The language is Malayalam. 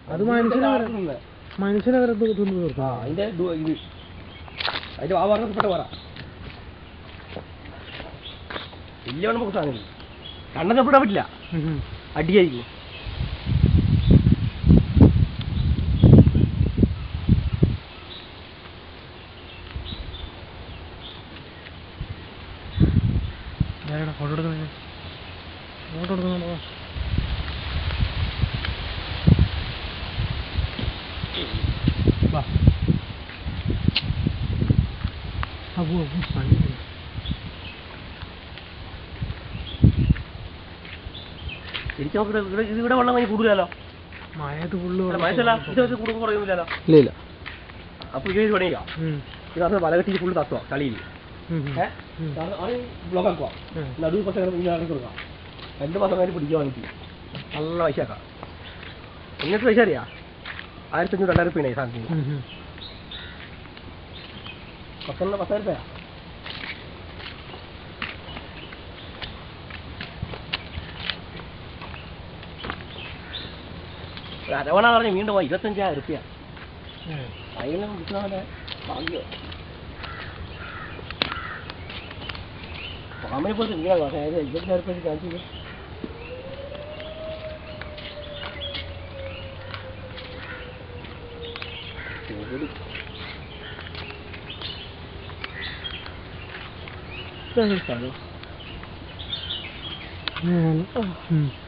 അത് മനുഷ്യനെ വരെ തിന്നെ. മനുഷ്യനെ വരെ തു- തിന്ന് തീർത്തു ആ അതിന്റെ ദു- ഇത് അതിന്റെ ആ പറഞ്ഞപ്പെട്ട പറ വലിയ നമുക്ക് സാധനം കണ്ണൊക്കെ വിടാൻ പറ്റില്ല ഉം, ഉം. അടിയായിരിക്കും ഞാനിവിടെ ഫോട്ടോ എടുക്കുന്നത് ഫോട്ടോ എടുക്കുന്നുണ്ടോ വാ ആ പോ പോ, പണി ചെയ്യ്. ശരിക്കും നമുക്ക് ഇവിടെ ഇത് ഇവിടെ വെള്ളം കഴിഞ്ഞ് കൂടുതലല്ലോ മഴയത്ത് ഫുള്ള് മനസ്സില ഇത് വെച്ച് കൂടുതൽ കുറയുന്നില്ലല്ലോ ഇല്ല ഇല്ല അപ്പൊ ഇത് പണിയാ ഉം. ഇതിനകത്ത് വല കെട്ടി ഫുള്ള് തത്തുവാ കളിയിൽ ഉം, ഉം. ഏഹ് ഉം. അത് ബ്ലോക്ക് ആക്കുക ഉം. നടുവ് കുറച്ച് നേരം ഇങ്ങനെ ഇറക്കി കൊടുക്കാം രണ്ട് മാസം കഴിഞ്ഞ് പിടിക്കുക വാങ്ങിച്ച് നല്ല പൈസ ആക്കാം എന്നിട്ട് പൈസ അറിയാ ആയിരത്തി അഞ്ഞൂറ് രണ്ടായിരം രൂപയാണ് ഈ സാധനത്തിന് ഉം, ഉം. പത്തൊന്ന് പത്തായിരം രൂപയാ ഒരു അരവണ പറഞ്ഞ് വീണ്ടും പോയി ഇരുപത്തഞ്ചായിരം റുപ്യ ഉം. അതിലും കിട്ടുന്നവരെ ഭാഗ്യം പാമ്പിനെ പോലത്തെ വീടാണ് പക്ഷേ അതിന് ഇരുപത്തഞ്ചായിരം റുപ്യ കാണിച്ചു സ്ഥലം ഉം. ഉം.